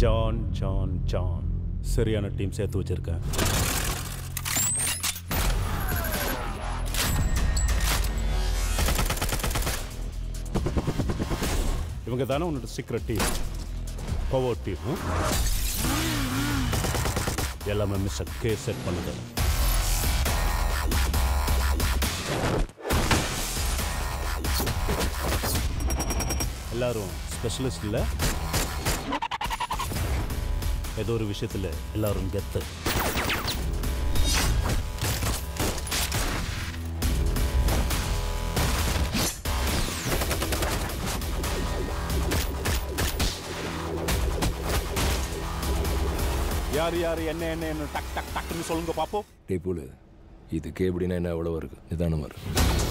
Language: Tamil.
ஜான் ஜான் ஜான் சரியான டீம் சேர்த்து வச்சிருக்கேன் இவங்க தானே உன்னோட சீக்ரெட் டீம் பவர் டீம் எல்லாமே மிஸ் கே செட் பண்ணுது எல்லாரும் ஸ்பெஷலிஸ்ட் இல்லை ஏதோ ஒரு விஷயத்தில் எல்லாரும் கெத்து யார் யார் என்ன என்ன என்ன டக் டக் டக்குன்னு சொல்லுங்க பாப்போம் டே புலு இதுக்கே எப்படின்னா என்ன எவ்வளோ இருக்கு நிதானமாக இருக்கு